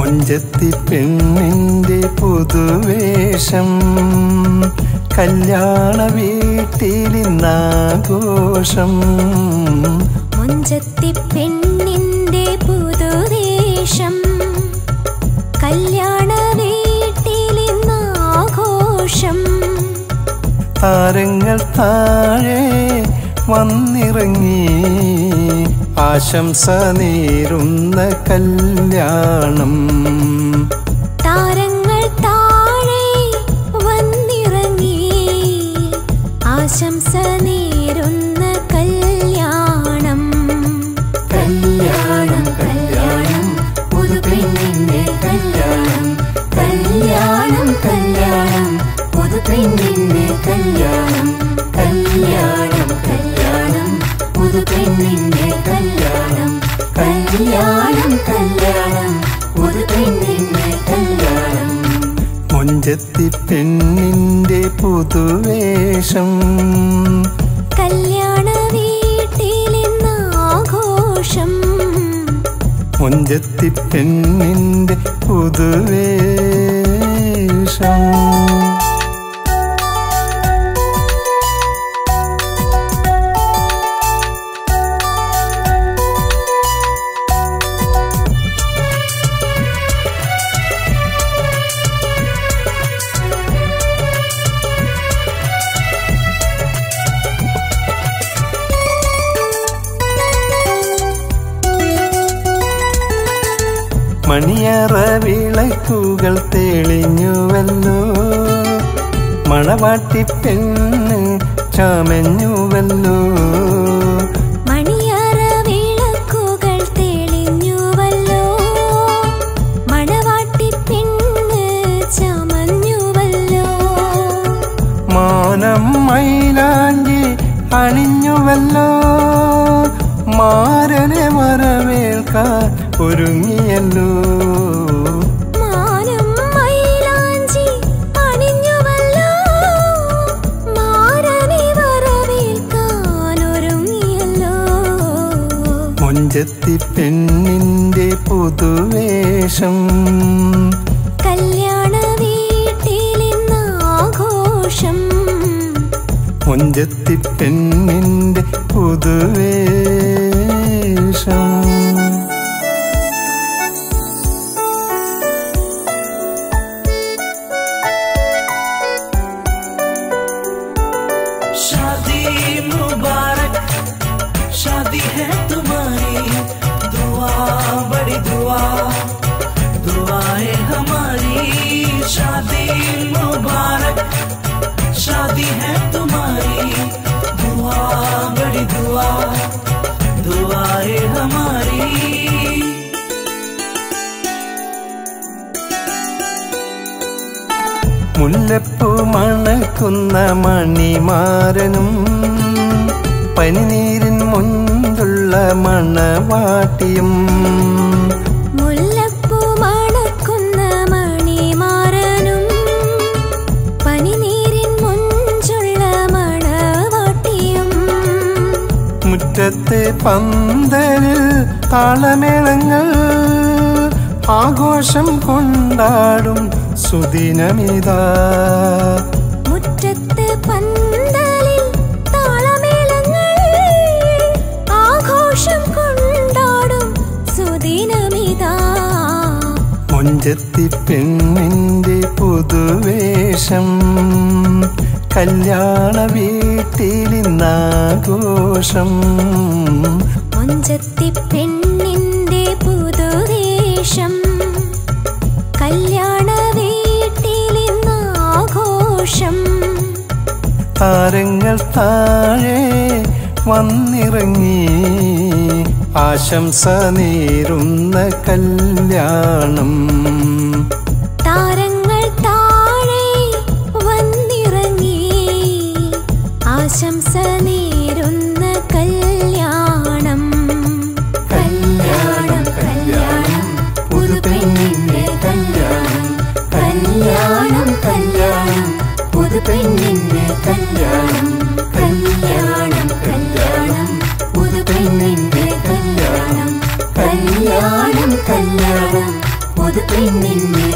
മൊഞ്ചത്തി പെണ്ണിന്റെ പുതുവേഷം കല്യാണ വീട്ടിലിന്നാഘോഷം മുഞ്ചത്തി പെണ്ണിന്റെ പുതുവേഷം കല്യാണ വീട്ടിലിന്നാഘോഷം താരങ്ങൾ താഴെ വന്നിറങ്ങി ആശംസ നേരുന്ന കല്യാണം താരങ്ങൾ താഴെ വന്നിറങ്ങി ആശംസ നേരുന്ന കല്യാണം കല്യാണം കല്യാണം പുതുപെണ്ണിന്റെ കല്യാണം കല്യാണം കല്യാണം പുതുപെണ്ണിന്റെ കല്യാണം കല്യാണം കല്യാണം പുതുപെണ്ണിന്റെ കല്യാണം കല്യാണം കല്യാണം പുതുപെണ്ണിന്റെ കല്യാണം മൊഞ്ചത്തി പെണ്ണിന്റെ പുതുവേഷം കല്യാണ വീട്ടിലിന്നാഘോഷം മൊഞ്ചത്തി പെണ്ണിന്റെ പുതുവേഷം മണിയറ വിളക്കുകൾ തെളിഞ്ഞുവല്ലോ മണവാട്ടി പെണ്ണ് ചമഞ്ഞുവല്ലോ മണിയറ വിളക്കുകൾ തെളിഞ്ഞുവല്ലോ മണവാട്ടി പെണ്ണ് ചമഞ്ഞുവല്ലോ മാനം മൈലാഞ്ചി അണിഞ്ഞുവല്ലോ മാരനെ വരവേൽക്കാൻ ഒരുങ്ങിയല്ലോ മാനം മൈലാഞ്ചി അണിഞ്ഞുവല്ലോ മാരനെ വരവേൽക്കാൻ ഒരുങ്ങിയല്ലോ മൊഞ്ചത്തി പെണ്ണിന്റെ പുതുവേഷം കല്യാണ വീട്ടിലിന്നാഘോഷം മൊഞ്ചത്തി പെണ്ണിന്റെ പുതുവേഷം शादी मुबारक शादी है तुम्हारी दुआ बड़ी दुआ दुआएं हमारी शादी मुबारक शादी है तुम्हारी दुआ बड़ी दुआ दुआएं हमारी മുല്ലപ്പൂ മണക്കുന്ന മണിമാരനും പനിനീരിൻ മുൻപുള്ള മണവാട്ടിയും മുല്ലപ്പൂ മണക്കുന്ന മണിമാരനും പനിനീരിൻ മുഞ്ചുള്ള മണവാട്ടിയും മുറ്റത്തെ പന്തലിൽ താളമേളങ്ങൾ ആഘോഷം കൊണ്ടാടും സുദിനമിതാ മുറ്റത്ത് പന്തലിൽ താളമേളങ്ങൾ ആഘോഷം കൊണ്ടാടും സുദിനമിതാ മൊഞ്ചത്തി പെണ്ണിന്റെ പുതുവേഷം കല്യാണ വീട്ടിലിന്നാഘോഷം മൊഞ്ചത്തി പെണ്ണിന്റെ പുതുവേഷം കല്യാണ വീട്ടിലിന്നാഘോഷം താരങ്ങൾ താഴെ വന്നിറങ്ങി ആശംസ നേരുന്ന കല്യാണം താരങ്ങൾ താഴെ വന്നിറങ്ങി ആശംസ നേരുന്ന കല്യാണം കല്യാണം കല്യാണം പുതുപെണ്ണിന്റെ കല്യാണം കല്യാണം കല്യാണം പുതുപെണ്ണിന്റെ കല്യാണം കല്യാണം കല്യാണം പുതുപെണ്ണിന്റെ കല്യാണം കല്യാണം കല്യാണം പുതുപെണ്ണിന്റെ